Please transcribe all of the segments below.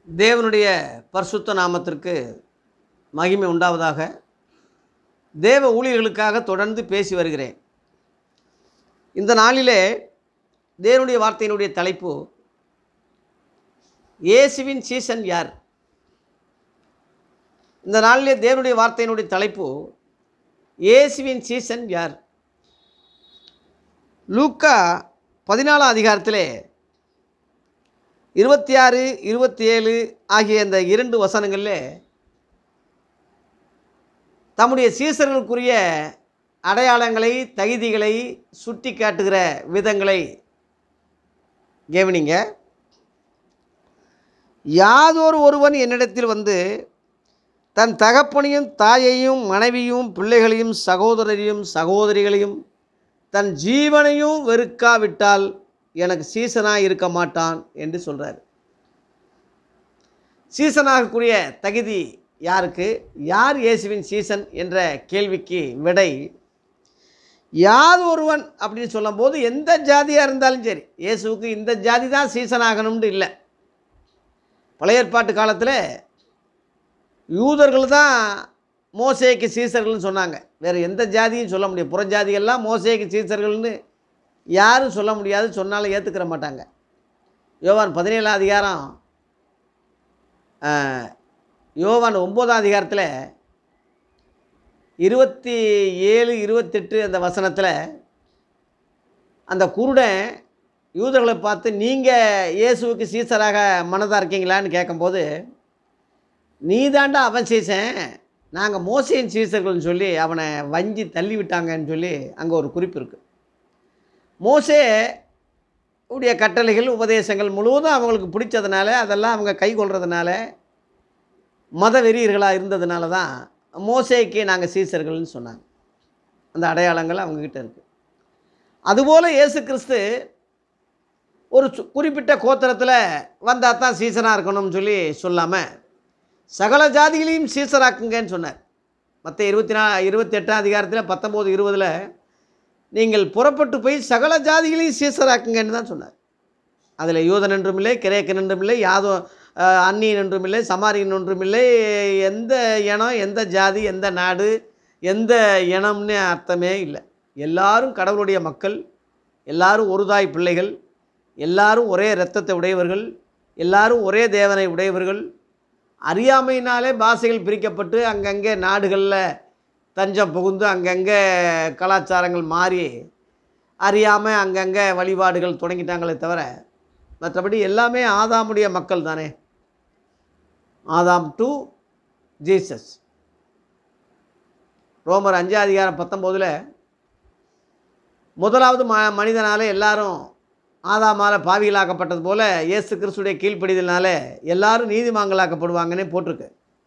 தேவனுடைய பரிசுத்த நாமத்திற்கு மகிமை உண்டாவதாக தேவ ஊழியர்களுக்காக தொடர்ந்து பேசி வருகிறேன் இந்த நாளிலே தேவனுடைய வார்த்தையினுடைய தலைப்பு இயேசுவின் சீசன் யார் இந்த நாளிலே தேவனுடைய வார்த்தையினுடைய தலைப்பு இயேசுவின் சீசன் யார் லூக்கா பதினாலாம் அதிகாரத்திலே இருபத்தி ஆறு இருபத்தி ஏழு ஆகிய இந்த இரண்டு வசனங்களில் தம்முடைய சீசர்களுக்குரிய அடையாளங்களை தகுதிகளை சுட்டி காட்டுகிற விதங்களை கவனிங்க யாதொரு ஒருவன் என்னிடத்தில் வந்து தன் தகப்பனையும் தாயையும் மனைவியும் பிள்ளைகளையும் சகோதரரையும் சகோதரிகளையும் தன் ஜீவனையும் வெறுக்காவிட்டால் எனக்கு சீசனாக இருக்க மாட்டான் என்று சொல்கிறார் சீசனாகக்கூடிய தகுதி யாருக்கு யார் இயேசுவின் சீசன் என்ற கேள்விக்கு விடை யார் ஒருவன் அப்படின்னு சொல்லும்போது எந்த ஜாதியாக இருந்தாலும் சரி இயேசுவுக்கு இந்த ஜாதி தான் சீசன் ஆகணும்னு இல்லை பழைய ஏற்பாட்டு காலத்தில் யூதர்கள் தான் மோசேக்கு சீசர்கள்னு சொன்னாங்க வேறு எந்த ஜாதியும் சொல்ல முடியும் புறஜாதிகள்லாம் மோசேக்கு சீசர்கள்னு யாரும் சொல்ல முடியாது சொன்னாலும் ஏற்றுக்கிற மாட்டாங்க யோவான் பதினேழாம் அதிகாரம் ஆஹ், யோவான் ஒம்போதாம் அதிகாரத்தில் இருபத்தி ஏழு இருபத்தெட்டு அந்த வசனத்தில் அந்த குருடன் யூதர்களை பார்த்து நீங்கள் இயேசுவுக்கு சீசராக மனதாக இருக்கீங்களான்னு கேட்கும்போது நீ தாண்டா அவன் சீசன் நாங்கள் மோசையின் சீசர்கள்னு சொல்லி அவனை வஞ்சி தள்ளி விட்டாங்கன்னு சொல்லி அங்கே ஒரு குறிப்பு இருக்குது மோசே உடைய கட்டளைகள் உபதேசங்கள் முழுவதும் அவங்களுக்கு பிடிச்சதுனால அதெல்லாம் அவங்க கை கொள்றதுனால மத வெறியர்களாக இருந்ததுனால தான் மோசேக்கு நாங்கள் சீசர்கள்னு சொன்னாங்க அந்த அடையாளங்கள் அவங்கக்கிட்ட இருக்குது அதுபோல் இயேசு கிறிஸ்து ஒரு சு- குறிப்பிட்ட கோத்திரத்தில் வந்தால் தான் சீசனாக இருக்கணும்னு சொல்லி சொல்லாமல் சகல ஜாதிகளையும் சீசராக்குங்கன்னு சொன்னார் மற்ற இருபத்தி நா இருபத்தி எட்டாம் அதிகாரத்தில் பத்தொம்போது இருபதில் நீங்கள் புறப்பட்டு போய் சகல ஜாதிகளையும் சீசராக்குங்கன்னு தான் சொன்னார் அதில் யூதன் என்றும் இல்லை கிரேக்கன் என்றும் இல்லை யாதோ அஹ், அந்நியன் என்றும் இல்லை சமாரியன் என்றும் இல்லை எந்த இனம் எந்த ஜாதி எந்த நாடு எந்த இனம்னு அர்த்தமே இல்லை எல்லாரும் கடவுளுடைய மக்கள் எல்லாரும் ஒரு தாய் பிள்ளைகள் எல்லாரும் ஒரே இரத்தத்தை உடையவர்கள் எல்லாரும் ஒரே தேவனை உடையவர்கள் அறியாமையினாலே பாஷைகள் பிரிக்கப்பட்டு அங்கங்கே நாடுகளில் தஞ்சம் புகுந்து அங்கங்கே கலாச்சாரங்கள் மாறி அறியாமல் அங்கங்கே வழிபாடுகள் தொடங்கிட்டாங்களே தவிர மற்றபடி எல்லாமே ஆதாமுடைய மக்கள் தானே ஆதாம் டு ஜீசஸ் ரோமர் அஞ்சாம் அதிகாரம் பத்தொம்போதில் முதலாவது ம மனிதனால எல்லாரும் ஆதாமால பாவிகளாக்கப்பட்டது போல இயேசு கிறிஸ்துடைய கீழ்ப்படிதல்னால எல்லாரும் நீதிமான்களாக்கப்படுவாங்கன்னே போட்டிருக்கு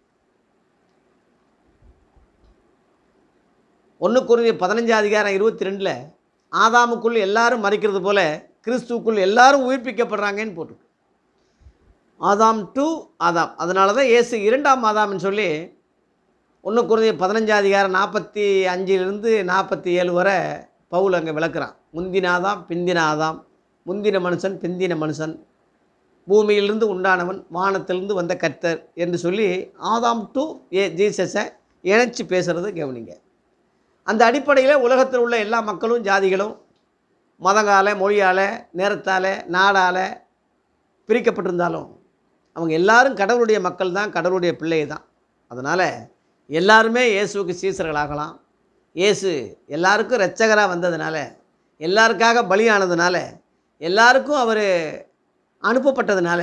ஒன்று குருதி பதினஞ்சாம் அதிகாரம் இருபத்தி ரெண்டில் ஆதாமுக்குள் எல்லாரும் மறிக்கிறது போல கிறிஸ்துவுக்குள் எல்லாரும் உயிர்ப்பிக்கப்படுறாங்கன்னு போட்டிருக்கு ஆதாம் டு ஆதாம் அதனால தான் இயேசு இரண்டாம் ஆதாம்னு சொல்லி ஒன்று குருதி பதினஞ்சாம் அதிகாரம் நாற்பத்தி அஞ்சிலிருந்து நாற்பத்தி ஏழு வரை பவுல் அங்கே விளக்குறான் முந்தின ஆதாம் பிந்தின ஆதாம் முந்தின மனுஷன் பிந்தின மனுஷன் பூமியிலிருந்து உண்டானவன் வானத்திலிருந்து வந்த கர்த்தர் என்று சொல்லி ஆதாம் டு ஏ ஜீசஸை இணைச்சி பேசுகிறது கவனிங்க அந்த அடிப்படையில் உலகத்தில் உள்ள எல்லா மக்களும் ஜாதிகளும் மதங்கால மொழியால் நேரத்தால் நாடால் பிரிக்கப்பட்டிருந்தாலும் அவங்க எல்லாரும் கடவுளுடைய மக்கள் தான் கடவுளுடைய பிள்ளை தான் அதனால் எல்லாருமே இயேசுவுக்கு சீசர்களாகலாம் இயேசு எல்லாருக்கும் இரட்சகராக வந்ததுனால எல்லாருக்காக பலியானதுனால எல்லாருக்கும் அவர் அனுப்பப்பட்டதுனால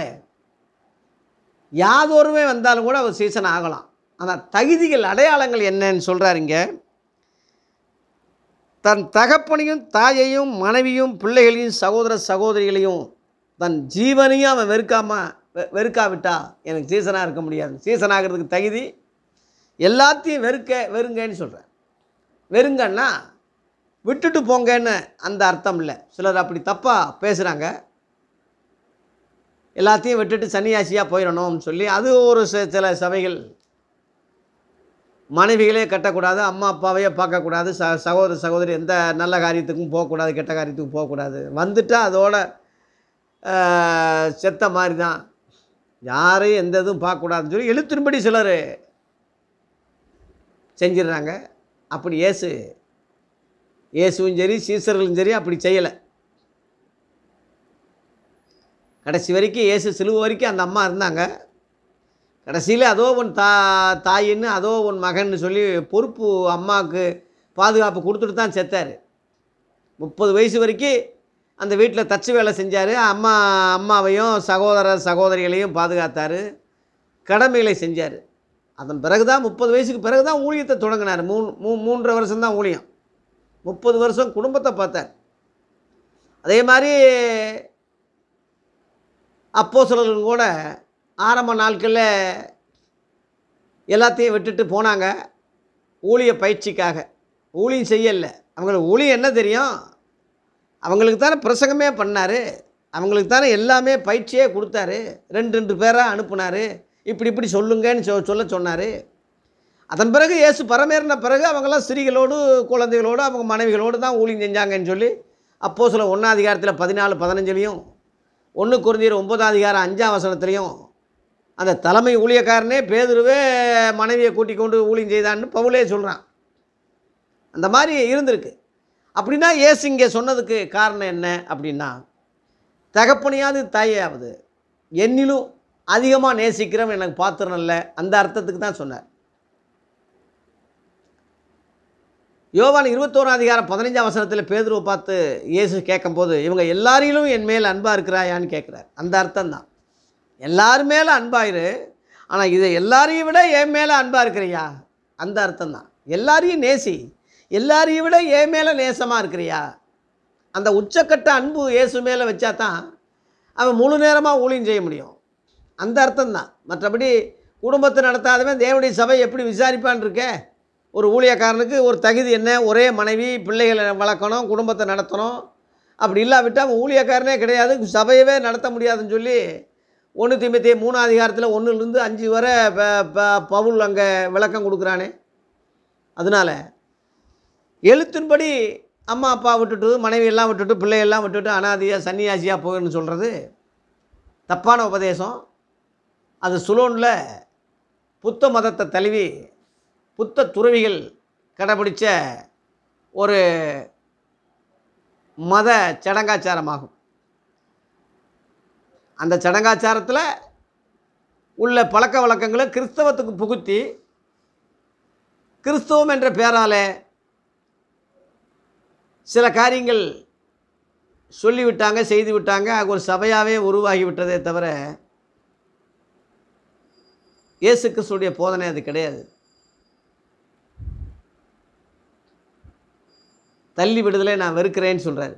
யாதொருமே வந்தாலும் கூட அவர் சீசன் ஆகலாம் ஆனால் தகுதிகள் அடையாளங்கள் என்னன்னு சொல்கிறார் இங்கே தன் தகப்பனையும் தாயையும் மனைவியும் பிள்ளைகளையும் சகோதர சகோதரிகளையும் தன் ஜீவனையும் அவன் வெறுக்காம வெ- வெறுக்காவிட்டா எனக்கு சீசனாக இருக்க முடியாது சீசன் ஆகிறதுக்கு தகுதி எல்லாத்தையும் வெறுக்க வெறுங்கன்னு சொல்கிறேன் வெறுங்கன்னா விட்டுட்டு போங்கன்னு அந்த அர்த்தம் இல்லை சிலர் அப்படி தப்பாக பேசுகிறாங்க எல்லாத்தையும் விட்டுட்டு சன்னியாசியாக போயிடணும்னு சொல்லி அது ஒரு சி- சில சபைகள் மனைவிகளே கட்டக்கூடாது அம்மா அப்பாவையே பார்க்கக்கூடாது ச சகோதர சகோதரி எந்த நல்ல காரியத்துக்கும் போகக்கூடாது கெட்ட காரியத்துக்கும் போகக்கூடாது வந்துட்டால் அதோட ஆஹ், செத்த மாதிரி தான் யாரையும் எந்த இதுவும் பார்க்கக்கூடாதுன்னு சொல்லி எழுத்தின்படி சிலர் செஞ்சிடுறாங்க அப்படி இயேசு இயேசுவும் சரி சீசர்களும் சரி அப்படி செய்யலை கடைசி வரைக்கும் இயேசு சிலுவை வரைக்கும் அந்த அம்மா இருந்தாங்க கடைசியில் அதோ உன் தா தாயின்னு அதோ உன் மகன்னு சொல்லி பொறுப்பு அம்மாவுக்கு பாதுகாப்பு கொடுத்துட்டு தான் செத்தார் முப்பது வயசு வரைக்கும் அந்த வீட்டில் தச்சு வேலை செஞ்சார் அம்மா அம்மாவையும் சகோதர சகோதரிகளையும் பாதுகாத்தார் கடமைகளை செஞ்சார் அதன் பிறகு தான் முப்பது வயசுக்கு பிறகு தான் ஊழியத்தை தொடங்கினார் மூணு மூ மூன்றரை வருஷம் தான் ஊழியம் முப்பது வருஷம் குடும்பத்தை பார்த்தார் அதே மாதிரி அப்போ சிலர்கள் கூட ஆரம்ப நாட்களில் எல்லாத்தையும் விட்டுட்டு போனாங்க ஊழிய பயிற்சிக்காக ஊழியம் செய்யலை அவங்களுக்கு ஊழியம் என்ன தெரியும் அவங்களுக்கு தானே பிரசங்கமே பண்ணார் அவங்களுக்கு தானே எல்லாமே பயிற்சியே கொடுத்தாரு ரெண்டு ரெண்டு பேராக அனுப்புனார் இப்படி இப்படி சொல்லுங்கன்னு சொ சொல்ல சொன்னார் அதன் பிறகு இயேசு பரமேறின பிறகு அவங்கெல்லாம் ஸ்திரீகளோடு குழந்தைகளோடு அவங்க மனைவிகளோடு தான் ஊழியம் செஞ்சாங்கன்னு சொல்லி அப்போ சில ஒன்றாம் அதிகாரத்தில் பதினாலு பதினஞ்சுலேயும் ஒன்று குறைஞ்சர் ஒன்பதாம் அதிகாரம் அஞ்சாம் வசனத்துலேயும் அந்த தலைமை ஊழியக்காரனே பேதுருவே மனைவியை கூட்டிக் கொண்டு ஊழியம் செய்தான்னு பவுலே சொல்கிறான் அந்த மாதிரி இருந்திருக்கு அப்படின்னா இயேசு இங்கே சொன்னதுக்கு காரணம் என்ன அப்படின்னா தகப்பனையாவது தாயாவது என்னிலும் அதிகமாக நேசிக்கிறவன் எனக்கு பாத்திரம் இல்லை அந்த அர்த்தத்துக்கு தான் சொன்னார் யோவான் இருபத்தோராம் அதிகாரம் பதினஞ்சாம் வசனத்தில் பேதுருவை பார்த்து இயேசு கேட்கும்போது இவங்க எல்லாரிலும் என் மேல் அன்பாக இருக்கிறாயான்னு கேட்குறாரு அந்த அர்த்தம் தான் எல்லாரும் மேலே அன்பாயிரு ஆனால் இதை எல்லாரையும் விட என் மேலே அன்பாக இருக்கிறியா அந்த அர்த்தம் தான் எல்லாரையும் நேசி எல்லாரையும் விட என் மேலே நேசமாக இருக்கிறியா அந்த உச்சக்கட்ட அன்பு இயேசு மேலே வச்சா தான் அவன் முழு நேரமாக ஊழியம் செய்ய முடியும் அந்த அர்த்தம் தான் மற்றபடி குடும்பத்தை நடத்தாதவன் தேவனுடைய சபை எப்படி விசாரிப்பான் இருக்க ஒரு ஊழியக்காரனுக்கு ஒரு தகுதி என்ன ஒரே மனைவி பிள்ளைகளை வளர்க்கணும் குடும்பத்தை நடத்தணும் அப்படி இல்லாவிட்டால் அவன் ஊழியக்காரனே கிடையாது சபையவே நடத்த முடியாதுன்னு சொல்லி ஒன்று திமுத்தி மூணாம் அதிகாரத்தில் ஒன்றுலேருந்து அஞ்சு வரை ப- ப- பவுல் அங்கே விளக்கம் கொடுக்குறானே அதனால் எழுத்தின்படி அம்மா அப்பா விட்டுட்டு மனைவி எல்லாம் விட்டுட்டு பிள்ளையெல்லாம் விட்டுட்டு அனாதையாக சன்னியாசியாக போகணும்னு சொல்கிறது தப்பான உபதேசம் அது சுலோனில் புத்த மதத்தை தழுவி புத்த துறவிகள் கடைபிடிச்ச ஒரு மத சடங்காச்சாரமாகும் அந்த சடங்காச்சாரத்தில் உள்ள பழக்க வழக்கங்களை கிறிஸ்தவத்துக்கு புகுத்தி கிறிஸ்தவம் என்ற பெயராலே சில காரியங்கள் சொல்லிவிட்டாங்க செய்து விட்டாங்க அது ஒரு சபையாகவே உருவாகி விட்டதே தவிர இயேசு கிறிஸ்துடைய போதனை அது கிடையாது தள்ளி விடுதலை நான் வெறுக்கிறேன்னு சொல்கிறாரு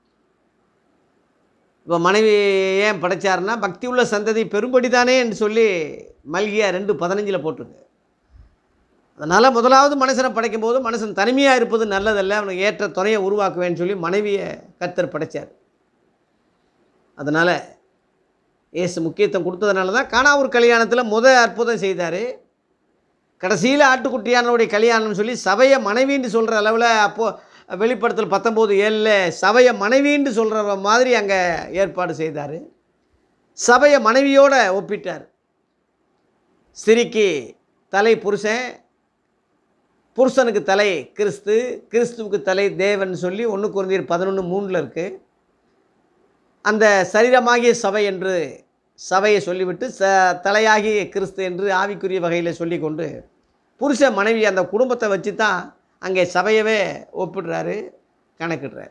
இப்போ மனைவி ஏன் படைச்சாருன்னா பக்தி உள்ள சந்ததி பெரும்படி தானே என்று சொல்லி மல்கியா ரெண்டு பதினஞ்சில் போட்டிருக்கு அதனால் முதலாவது மனுஷனை படைக்கும் போது மனுஷன் தனிமையாக இருப்பது நல்லதல்ல அவனுக்கு ஏற்ற துணையை உருவாக்குவேன்னு சொல்லி மனைவியை கர்த்தர் படைச்சார் அதனால் இயேசு முக்கியத்துவம் கொடுத்ததுனால தான் காணாவூர் கல்யாணத்தில் முத அற்புதம் செய்தார் கடைசியில் ஆட்டுக்குட்டியானவருடைய கல்யாணம்னு சொல்லி சபையை மனைவின்னு சொல்கிற அளவில் அப்போது வெளிப்படுத்தல் பத்தொம்போது ஏழில் சபையை மனைவின்னு சொல்கிற மாதிரி அங்கே ஏற்பாடு செய்தார் சபையை மனைவியோடு ஒப்பிட்டார் ஸ்திரிக்கு தலை புருஷன் புருஷனுக்கு தலை கிறிஸ்து கிறிஸ்துவுக்கு தலை தேவன் சொல்லி ஒன்று குறைந்தீர் பதினொன்று மூணில் இருக்குது அந்த சரீரமாகிய சபை என்று சபையை சொல்லிவிட்டு ச தலையாகிய கிறிஸ்து என்று ஆவிக்குரிய வகையில் சொல்லிக்கொண்டு புருஷ மனைவி அந்த குடும்பத்தை வச்சு தான் அங்கே சபையவே ஒப்பிடுறாரு கணக்கிடுறாரு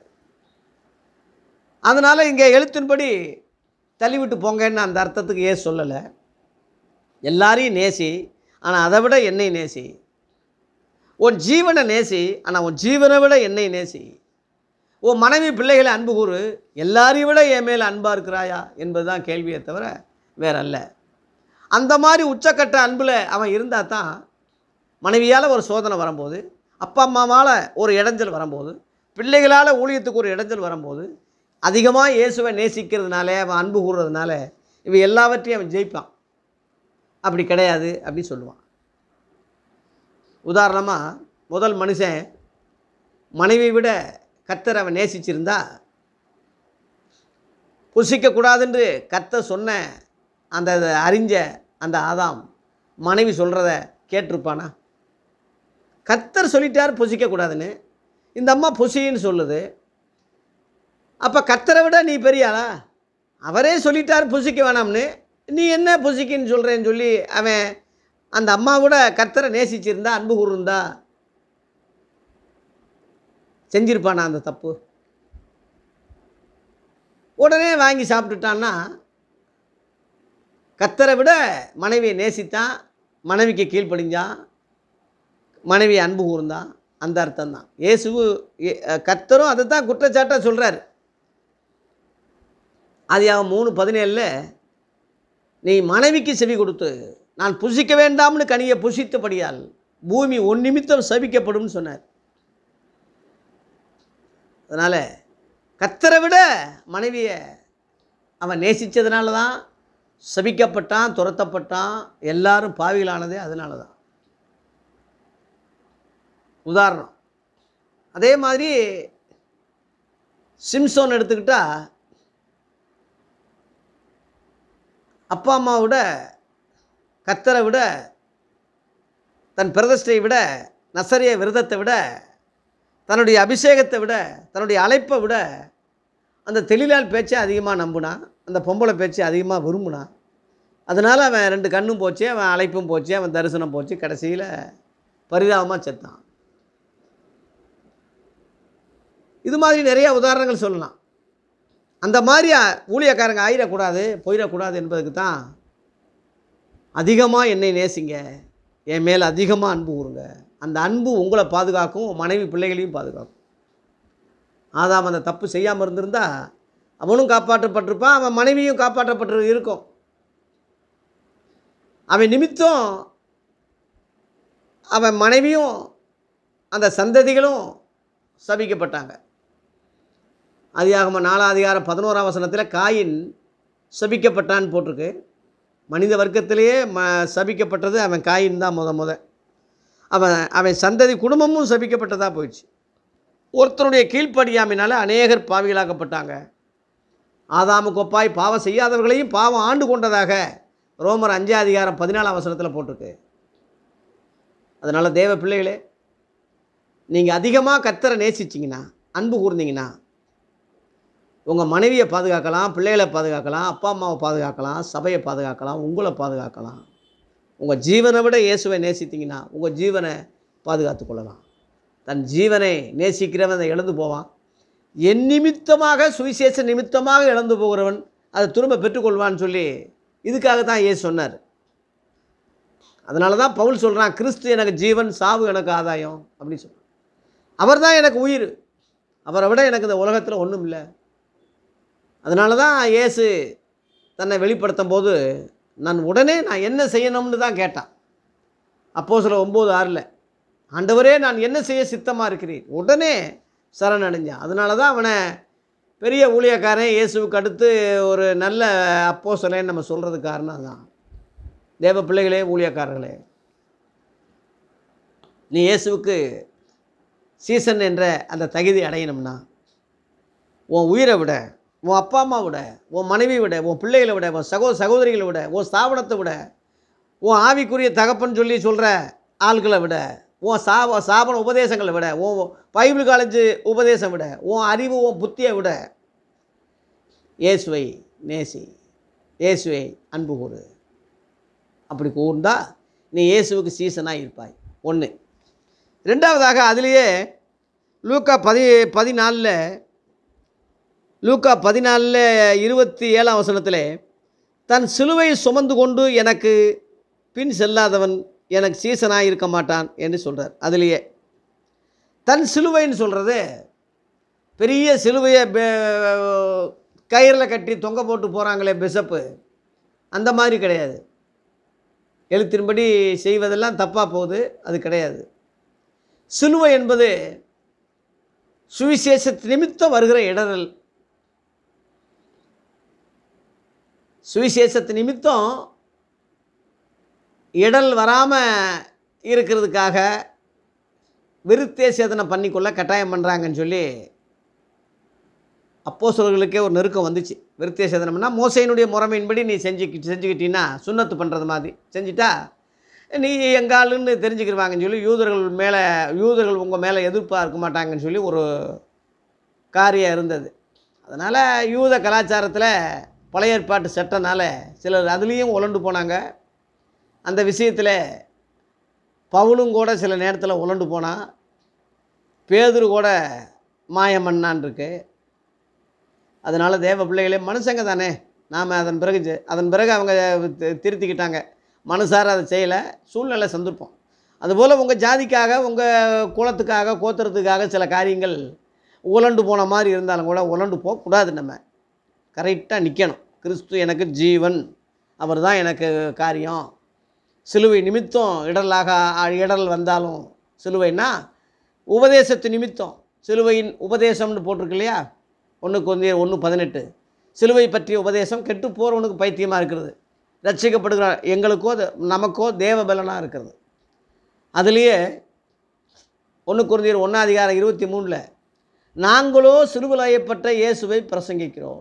அதனால் இங்கே எழுத்தின்படி தள்ளிவிட்டு போங்கன்னு அந்த அர்த்தத்துக்கு ஏன் சொல்லலை எல்லாரையும் நேசி ஆனால் அதை விட என்னை நேசி உன் ஜீவனை நேசி ஆனால் உன் ஜீவனை விட என்னை நேசி உன் மனைவி பிள்ளைகளை அன்பு கூறு எல்லாரையும் விட என் மேல் அன்பாக இருக்கிறாயா என்பது தான் கேள்வியே தவிர வேற அல்ல அந்த மாதிரி உச்சக்கட்ட அன்பில் அவன் இருந்தால் தான் மனைவியால் ஒரு சோதனை வரும்போது அப்பா அம்மாவால் ஒரு இடைஞ்சல் வரும்போது பிள்ளைகளால் ஊழியத்துக்கு ஒரு இடைஞ்சல் வரும்போது அதிகமாக இயேசுவை நேசிக்கிறதுனால அவன் அன்பு கூறுறதுனால இவை எல்லாவற்றையும் அவன் ஜெயிப்பான் அப்படி கிடையாது அப்படின்னு சொல்லுவான் உதாரணமாக முதல் மனுஷன் மனைவியை விட கர்த்தர் அவன் நேசிச்சிருந்தா புசிக்கக்கூடாதுன்று கர்த்தர் சொன்ன அந்த அறிஞ்ச அந்த ஆதாம் மனைவி சொல்கிறத கேட்டிருப்பானா கர்த்தர் சொல்லிட்டார் புசிக்கக்கூடாதுன்னு இந்த அம்மா புசின்னு சொல்லுது அப்போ கர்த்தரை விட நீ பெரிய ஆளா அவரே சொல்லிட்டார் புசிக்க வேணாம்னு நீ என்ன புசிக்கின்னு சொல்கிறேன்னு சொல்லி அவன் அந்த அம்மா கூட கர்த்தரை நேசிச்சிருந்தா அன்பு கூர்ந்தா செஞ்சிருப்பானா அந்த தப்பு உடனே வாங்கி சாப்பிட்டுட்டான்னா கர்த்தரை விட மனைவியை நேசித்தான் மனைவிக்கு கீழ்ப்படிஞ்சான் மனைவி அன்பு கூர்ந்தான் அந்த அர்த்தம் தான் இயேசுவு ஏ- கர்த்தரும் அதை தான் குற்றச்சாட்டாக சொல்கிறார் அது அவன் மூணு பதினேழில் நீ மனைவிக்கு செவி கொடுத்து நான் புசிக்க வேண்டாம்னு கனியை புசித்தபடியால் பூமி ஒன் நிமித்தம் சபிக்கப்படும்னு சொன்னார் அதனால் கத்தரை விட மனைவியை அவன் நேசித்ததுனால தான் சபிக்கப்பட்டான் துரத்தப்பட்டான் எல்லாரும் பாவிகளானதே அதனால தான் உதாரணம் அதே மாதிரி சிம்சோன் எடுத்துக்கிட்டா அப்பா அம்மாவை விட கத்தரை விட தன் பிரதிஷ்டையை விட நசரிய விரதத்தை விட தன்னுடைய அபிஷேகத்தை விட தன்னுடைய அழைப்பை விட அந்த தெளிலால் பேச்சை அதிகமாக நம்பினான் அந்த பொம்பளை பேச்சை அதிகமாக விரும்பினான் அதனால் அவன் ரெண்டு கண்ணும் போச்சு அவன் அழைப்பும் போச்சு அவன் தரிசனம் போச்சு கடைசியில் பரிதாபமாக செத்தான் இது மாதிரி நிறைய உதாரணங்கள் சொல்லலாம் அந்த மாதிரி அ- ஊழியக்காரங்க ஆயிடக்கூடாது போயிடக்கூடாது என்பதுக்கு தான் அதிகமாக என்னை நேசிங்க என் மேல் அதிகமாக அன்பு கூறுங்க அந்த அன்பு உங்களை பாதுகாக்கும் உன் மனைவி பிள்ளைகளையும் பாதுகாக்கும் ஆதாம் அந்த தப்பு செய்யாமல் இருந்திருந்தா அவனும் காப்பாற்றப்பட்டிருப்பான் அவன் மனைவியும் காப்பாற்றப்பட்டு இருக்கும் அவன் நிமித்தம் அவன் மனைவியும் அந்த சந்ததிகளும் சபிக்கப்பட்டாங்க அதிகாகம நாலாம் அதிகாரம் பதினோராம் வசனத்தில் காயின் சபிக்கப்பட்டான்னு போட்டிருக்கு மனித வர்க்கத்திலேயே ம சபிக்கப்பட்டது அவன் காயின் தான் முத முத அவன் அவன் சந்ததி குடும்பமும் சபிக்கப்பட்டதாக போயிடுச்சு ஒருத்தருடைய கீழ்ப்படியாமையினால அநேகர் பாவிகளாக்கப்பட்டாங்க ஆதாமுக்கு ஒப்பாய் பாவம் செய்யாதவர்களையும் பாவம் ஆண்டு கொண்டதாக ரோமர் அஞ்சாம் அதிகாரம் பதினாலாம் வசனத்தில் போட்டிருக்கு அதனால் தேவ பிள்ளைகளே நீங்கள் அதிகமாக கத்தரை நேசிச்சிங்கன்னா அன்பு கூர்ந்தீங்கன்னா உங்கள் மனைவியை பாதுகாக்கலாம் பிள்ளைகளை பாதுகாக்கலாம் அப்பா அம்மாவை பாதுகாக்கலாம் சபையை பாதுகாக்கலாம் உங்களை பாதுகாக்கலாம் உங்கள் ஜீவனை விட இயேசுவை நேசித்தீங்கன்னா உங்கள் ஜீவனை பாதுகாத்து கொள்ளலாம் தன் ஜீவனை நேசிக்கிறவன் அதை இழந்து போவான் என் நிமித்தமாக சுவிசேஷ நிமித்தமாக இழந்து போகிறவன் அதை திரும்ப பெற்றுக்கொள்வான்னு சொல்லி இதுக்காக தான் ஏசு சொன்னார் அதனால தான் பவுல் சொல்கிறான் கிறிஸ்து எனக்கு ஜீவன் சாவு எனக்கு ஆதாயம் அப்படின்னு சொல்கிறான் அவர் தான் எனக்கு உயிர் அவரை விட எனக்கு இந்த உலகத்தில் ஒன்றும் இல்லை அதனால தான் இயேசு தன்னை வெளிப்படுத்தும் போது நான் உடனே நான் என்ன செய்யணும்னு தான் கேட்டான் அப்போ சில ஒம்பது ஆறில் ஆண்டவரே நான் என்ன செய்ய சித்தமாக இருக்கிறேன் உடனே சரணடைஞ்சான் அதனால தான் அவனை பெரிய ஊழியக்காரன் இயேசுவுக்கு அடுத்து ஒரு நல்ல அப்போ நம்ம சொல்கிறதுக்கு காரணம் தான் தேவ பிள்ளைகளே ஊழியக்காரர்களே நீ இயேசுவுக்கு சீசன் என்ற அந்த தகுதி அடையணும்னா உன் உயிரை விட உன் அப்பா அம்மா விட உன் மனைவி விட உன் பிள்ளைகளை விட உன் சகோ சகோதரிகளை விட உன் ஸ்தாபனத்தை விட உன் ஆவிக்குரிய தகப்பன் சொல்லி சொல்கிற ஆள்களை விட உன் சா சாபன உபதேசங்களை விட உன் பைபிள் காலேஜ் உபதேசம் விட உன் அறிவு உன் புத்தியை விட இயேசுவை நேசி இயேசுவை அன்பு கூறு அப்படி கூர்ந்தா நீ இயேசுவுக்கு சீசனாக இருப்பாய் ஒன்று ரெண்டாவதாக அதுலேயே லூக்கா பதி பதினாலில் லூக்கா பதினாலில் இருபத்தி ஏழாம் வசனத்தில் தன் சிலுவையை சுமந்து கொண்டு எனக்கு பின் செல்லாதவன் எனக்கு சீசனாக இருக்க மாட்டான் என்று சொல்கிறார் அதுலேயே தன் சிலுவைன்னு சொல்கிறது பெரிய சிலுவையை பெ- கயிறில் கட்டி தொங்க போட்டு போகிறாங்களே பிஷப்பு அந்த மாதிரி கிடையாது எழுத்தின்படி செய்வதெல்லாம் தப்பாக போகுது அது கிடையாது சிலுவை என்பது சுவிசேஷத்து நிமித்தம் வருகிற இடரல் சுவிசேஷத்து நிமித்தம் இடல் வராமல் இருக்கிறதுக்காக விருத்தே சேதனை பண்ணிக்கொள்ள கட்டாயம் பண்ணுறாங்கன்னு சொல்லி அப்போஸ்தலர்களுக்கே ஒரு நெருக்கம் வந்துச்சு விருத்திய சேதனம்னா மோசையினுடைய முறைமையின்படி நீ செஞ்சு செஞ்சுக்கிட்டீன்னா சுண்ணத்து பண்ணுறது மாதிரி செஞ்சுட்டா நீ எங்காளுன்னு தெரிஞ்சுக்கிடுவாங்கன்னு சொல்லி யூதர்கள் மேலே யூதர்கள் உங்கள் மேலே எதிர்ப்பாக இருக்க மாட்டாங்கன்னு சொல்லி ஒரு காரியம் இருந்தது அதனால் யூத கலாச்சாரத்தில் பழைய ஏற்பாட்டு சட்டனால சிலர் அதுலேயும் உழண்டு போனாங்க அந்த விஷயத்தில் பவுலும் கூட சில நேரத்தில் உழண்டு போனான் பேதுரு கூட மாயம் பண்ணான் இருக்கு அதனால் தேவ பிள்ளைகளே மனுஷங்க தானே நாம் அதன் பிறகு ஜெ- அதன் பிறகு அவங்க தி- திருத்திக்கிட்டாங்க மனசார அதை செய்யலை சூழ்நிலை சந்திருப்போம் அதுபோல் உங்கள் ஜாதிக்காக உங்கள் குலத்துக்காக கோத்திரத்துக்காக சில காரியங்கள் உலண்டு போன மாதிரி இருந்தாலும் கூட உலண்டு போகக்கூடாது நம்ம கரெக்டாக நிற்கணும் கிறிஸ்து எனக்கு ஜீவன் அவர் தான் எனக்கு காரியம் சிலுவை நிமித்தம் இடரலாக ஆ- இடரல் வந்தாலும் சிலுவைன்னா உபதேசத்து நிமித்தம் சிலுவையின் உபதேசம்னு போட்டிருக்கு இல்லையா ஒன்றுக்கு வந்து ஒன்று பதினெட்டு சிலுவை பற்றிய உபதேசம் கெட்டு போகிறவனுக்கு பைத்தியமாக இருக்கிறது ரட்சிக்கப்படுகிற எங்களுக்கோ அது- நமக்கோ தேவபலனாக இருக்கிறது அதுலேயே ஒன்று குருந்தியர் ஒன்றாம் அதிகாரம் இருபத்தி மூணில் நாங்களோ சிறுவலாயப்பட்ட இயேசுவை பிரசங்கிக்கிறோம்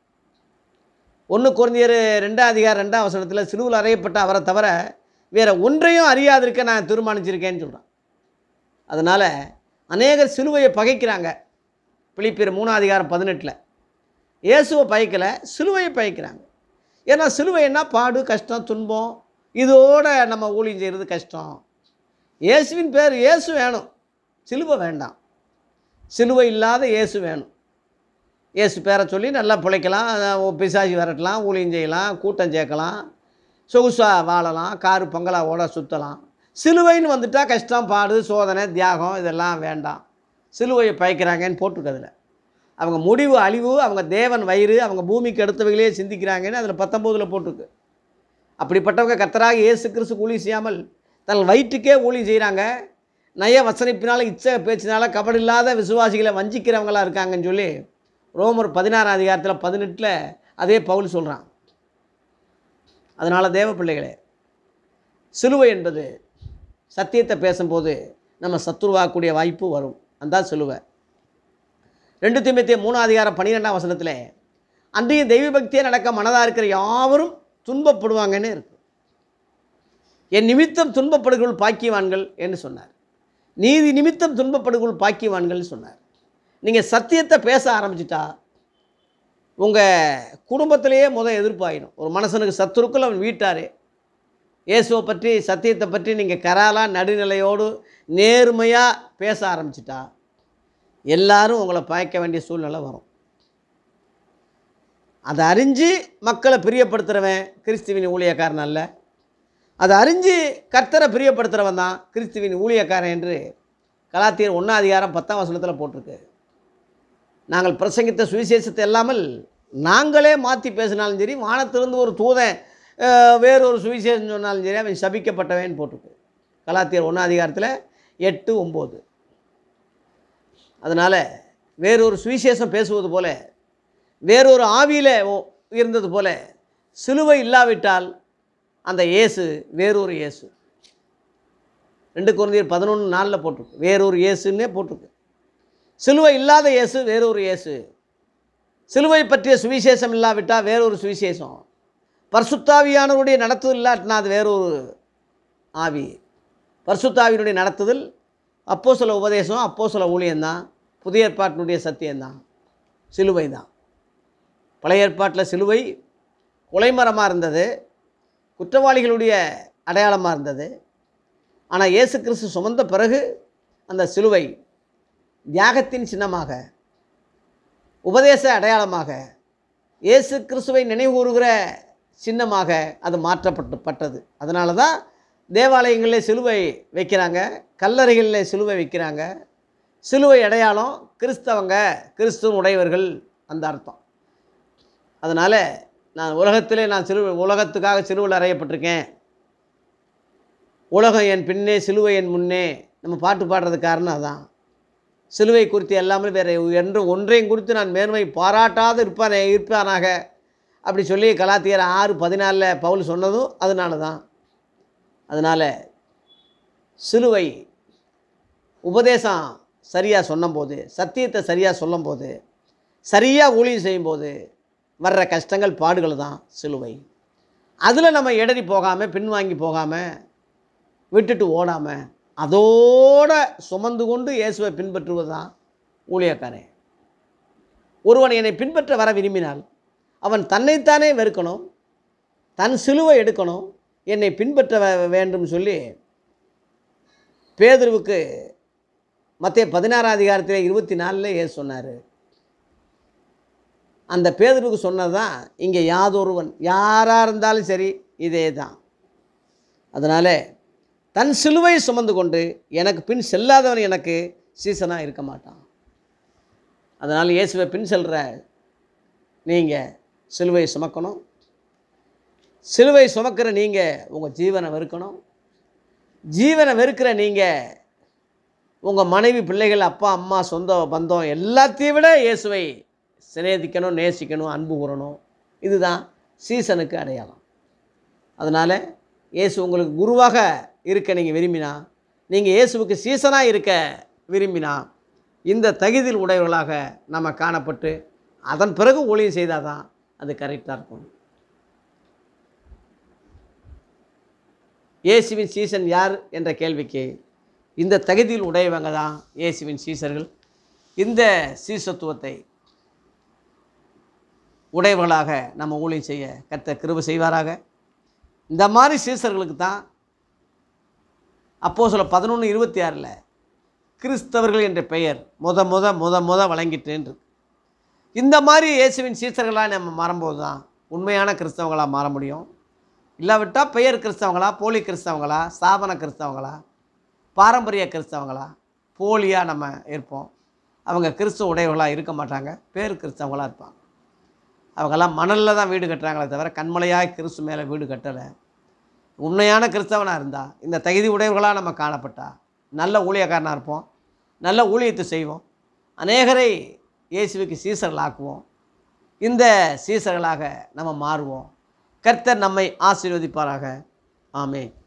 ஒன்று குறைந்தியர் ரெண்டாம் அதிகாரம் ரெண்டாம் வசனத்தில் சிலுவில் அறையப்பட்ட அவரை தவிர வேறு ஒன்றையும் அறியாதிருக்க நான் தீர்மானிச்சிருக்கேன்னு சொல்கிறான் அதனால் அநேகர் சிலுவையை பகைக்கிறாங்க பிலிப்பியர் மூணாம் அதிகாரம் பதினெட்டில் இயேசுவை பகைக்கலை சிலுவையை பகைக்கிறாங்க ஏன்னா சிலுவைன்னா பாடு கஷ்டம் துன்பம் இதோட நம்ம ஊழியம் செய்கிறது கஷ்டம் இயேசுவின் பேர் இயேசு வேணும் சிலுவை வேண்டாம் சிலுவை இல்லாத இயேசு வேணும் இயேசு பேரை சொல்லி நல்லா பிழைக்கலாம் அஹ் பிசாசு விரட்டலாம் ஊழியம் செய்யலாம் கூட்டம் சேர்க்கலாம் சொகுசாக வாழலாம் காரு பங்களாவோட சுற்றலாம் சிலுவைன்னு வந்துட்டால் கஷ்டம் பாடு சோதனை தியாகம் இதெல்லாம் வேண்டாம் சிலுவையை பயக்கிறாங்கன்னு போட்டிருக்கதில் அவங்க முடிவு அழிவு அவங்க தேவன் வயிறு அவங்க பூமிக்கு அடுத்தவைகளே சிந்திக்கிறாங்கன்னு அதில் பத்தொம்போதில் போட்டிருக்கு அப்படிப்பட்டவங்க கத்தராக இயேசு கிறிஸ்து ஊழி செய்யாமல் தன் வயிற்றுக்கே ஊழி செய்கிறாங்க நய வசனிப்பினால இச்ச பேச்சினால கபடி இல்லாத விசுவாசிகளை வஞ்சிக்கிறவங்களா இருக்காங்கன்னு சொல்லி ரோமர் பதினாறாம் அதிகாரத்தில் பதினெட்டில் அதே பவுல் சொல்கிறான் அதனால் தேவ பிள்ளைகளே சிலுவை என்பது சத்தியத்தை பேசும்போது நம்ம சத்துருவாகக்கூடிய வாய்ப்பு வரும் அந்த சிலுவை ரெண்டு திமுத்திய மூணாம் அதிகாரம் பன்னிரெண்டாம் வசனத்தில் அன்றைய தெய்வ பக்தியே நடக்க மனதாக இருக்கிற யாவரும் துன்பப்படுவாங்கன்னு இருக்கு என் நிமித்தம் துன்பப்படுகள் பாக்கியவான்கள் என்று சொன்னார் நீதி நிமித்தம் துன்பப்படுகள் பாக்கியவான்கள்னு சொன்னார் நீங்கள் சத்தியத்தை பேச ஆரம்பிச்சிட்டா உங்கள் குடும்பத்திலேயே முதல் எதிர்ப்பாயிடும் ஒரு மனுஷனுக்கு சத்துருக்குள் அவன் வீட்டாரே இயேசுவை பற்றி சத்தியத்தை பற்றி நீங்கள் கராலாக நடுநிலையோடு நேர்மையாக பேச ஆரம்பிச்சிட்டா எல்லாரும் உங்களை பாய்க்க வேண்டிய சூழ்நிலை வரும் அதை அறிஞ்சு மக்களை பிரியப்படுத்துகிறவன் கிறிஸ்துவின் ஊழியக்காரன் அல்ல அதை அறிஞ்சு கர்த்தரை பிரியப்படுத்துகிறவன் தான் கிறிஸ்துவின் ஊழியக்காரன் என்று கலாத்தியர் ஒன்றாம் அதிகாரம் பத்தாம் வசனத்தில் போட்டிருக்கு நாங்கள் பிரசங்கித்த சுவிசேஷத்தை இல்லாமல் நாங்களே மாற்றி பேசினாலும் சரி வானத்திலிருந்து ஒரு தூதன் அஹ், வேறொரு சுவிசேஷம் சொன்னாலும் சரி அவன் சபிக்கப்பட்டவன் போட்டிருக்கு கலாத்தியர் ஒன்றாம் அதிகாரத்தில் எட்டு ஒம்பது அதனால் வேறொரு சுவிசேஷம் பேசுவது போல வேறொரு ஆவியில் இருந்தது போல சிலுவை இல்லாவிட்டால் அந்த இயேசு வேறொரு இயேசு ரெண்டு குழந்தையர் பதினொன்று நாளில் போட்டிருக்கு வேறொரு இயேசுன்னே போட்டிருக்கு சிலுவை இல்லாத இயேசு வேறொரு இயேசு சிலுவை பற்றிய சுவிசேஷம் இல்லாவிட்டால் வேறொரு சுவிசேஷம் பரிசுத்தாவியானவருடைய நடத்துதல் இல்லாட்டினா அது வேறொரு ஆவி பரிசுத்தாவியினுடைய நடத்துதல் அப்போ சில உபதேசம் அப்போ சில ஊழியம்தான் புதிய ஏற்பாட்டினுடைய சத்தியம்தான் சிலுவை தான் பழைய ஏற்பாட்டில் சிலுவை கொலைமரமாக இருந்தது குற்றவாளிகளுடைய அடையாளமாக இருந்தது ஆனால் இயேசு கிறிஸ்து சுமந்த பிறகு அந்த சிலுவை தியாகத்தின் சின்னமாக உபதேச அடையாளமாக இயேசு கிறிஸ்துவை நினைவுகூறுகிற சின்னமாக அது மாற்றப்பட்டு பட்டது அதனால தான் தேவாலயங்களில் சிலுவை வைக்கிறாங்க கல்லறைகளில் சிலுவை வைக்கிறாங்க சிலுவை அடையாளம் கிறிஸ்தவங்க கிறிஸ்துவ உடையவர்கள் அந்த அர்த்தம் அதனால் நான் உலகத்திலே நான் சிலுவை உலகத்துக்காக சிலுவையில் அறையப்பட்டிருக்கேன் உலகம் என் பின்னே சிலுவை என் முன்னே நம்ம பாட்டு பாடுறது காரணம் அதான் சிலுவை குறித்து எல்லாமே வேறு என்று ஒன்றையும் குறித்து நான் மேன்மை பாராட்டாது இருப்பானே இருப்பானாக அப்படி சொல்லி கலாத்தியர் ஆறு பதினாலில் பவுல் சொன்னதும் அதனால தான் அதனால் சிலுவை உபதேசம் சரியாக சொன்னபோது சத்தியத்தை சரியாக சொல்லும்போது சரியாக ஊழியம் செய்யும்போது வர்ற கஷ்டங்கள் பாடுகள் தான் சிலுவை அதில் நம்ம இடறி போகாமல் பின்வாங்கி போகாமல் விட்டுட்டு ஓடாமல் அதோட சுமந்து கொண்டு இயேசுவை பின்பற்றுவது தான் ஊழியக்காரன் ஒருவன் என்னை பின்பற்ற வர விரும்பினால் அவன் தன்னைத்தானே வெறுக்கணும் தன் சிலுவை எடுக்கணும் என்னை பின்பற்ற வே- வேண்டும் சொல்லி பேதுருவுக்கு மத்திய பதினாறாம் அதிகாரத்தில் இருபத்தி நாலில் ஏசு சொன்னார் அந்த பேதுருவுக்கு சொன்னது தான் இங்கே யாதொருவன் யாராக இருந்தாலும் சரி இதே தான் அதனால் தன் சிலுவை சுமந்து கொண்டு எனக்கு பின் செல்லாதவன் எனக்கு சீசனாக இருக்க மாட்டான் அதனால் இயேசுவை பின் செல்கிற நீங்கள் சிலுவையை சுமக்கணும் சிலுவை சுமக்கிற நீங்கள் உங்கள் ஜீவனை வெறுக்கணும் ஜீவனை வெறுக்கிற நீங்கள் உங்கள் மனைவி பிள்ளைகள் அப்பா அம்மா சொந்த பந்தம் எல்லாத்தையும் விட இயேசுவை சிநேகிக்கணும் நேசிக்கணும் அன்பு கூறணும் இதுதான் சீசனுக்கு அடையாளம் அதனால் இயேசு உங்களுக்கு குருவாக இருக்க நீங்கள் விரும்பினா நீங்கள் இயேசுவுக்கு சீசனாக இருக்க விரும்பினா இந்த தகுதியில் உடையவர்களாக நம்ம காணப்பட்டு அதன் பிறகு ஊழியம் செய்தால் தான் அது கரெக்டாக இருக்கும் இயேசுவின் சீசன் யார் என்ற கேள்விக்கு இந்த தகுதியில் உடையவங்க தான் இயேசுவின் சீசர்கள் இந்த சீசத்துவத்தை உடையவர்களாக நம்ம ஊழியம் செய்ய கத்த கிருபை செய்வாராக இந்த மாதிரி சீசர்களுக்கு தான் அப்போ சொல்ல பதினொன்று இருபத்தி ஆறில் கிறிஸ்தவர்கள் என்ற பெயர் முத முத முத முத வழங்கிட்டேன் இருக்கு இந்த மாதிரி இயேசுவின் சீசர்களாக நம்ம மாறும்போது தான் உண்மையான கிறிஸ்தவங்களாக மாற முடியும் இல்லாவிட்டால் பெயர் கிறிஸ்தவங்களா போலி கிறிஸ்தவங்களா ஸ்தாபன கிறிஸ்தவங்களா பாரம்பரிய கிறிஸ்தவங்களா போலியாக நம்ம இருப்போம் அவங்க கிறிஸ்துவ உடையவர்களாக இருக்க மாட்டாங்க பேர் கிறிஸ்தவங்களாக இருப்பாங்க அவங்கெல்லாம் மணலில் தான் வீடு கட்டுறாங்களே தவிர கண்மலையாக கிறிஸ்து மேலே வீடு கட்டலை உண்மையான கிறிஸ்தவனாக இருந்தால் இந்த தகுதி உடையவர்களாக நம்ம காணப்பட்டா நல்ல ஊழியக்காரனாக இருப்போம் நல்ல ஊழியத்தை செய்வோம் அநேகரை இயேசுவுக்கு சீசர்கள் ஆக்குவோம் இந்த சீசர்களாக நம்ம மாறுவோம் கர்த்தர் நம்மை ஆசீர்வதிப்பாராக ஆமென்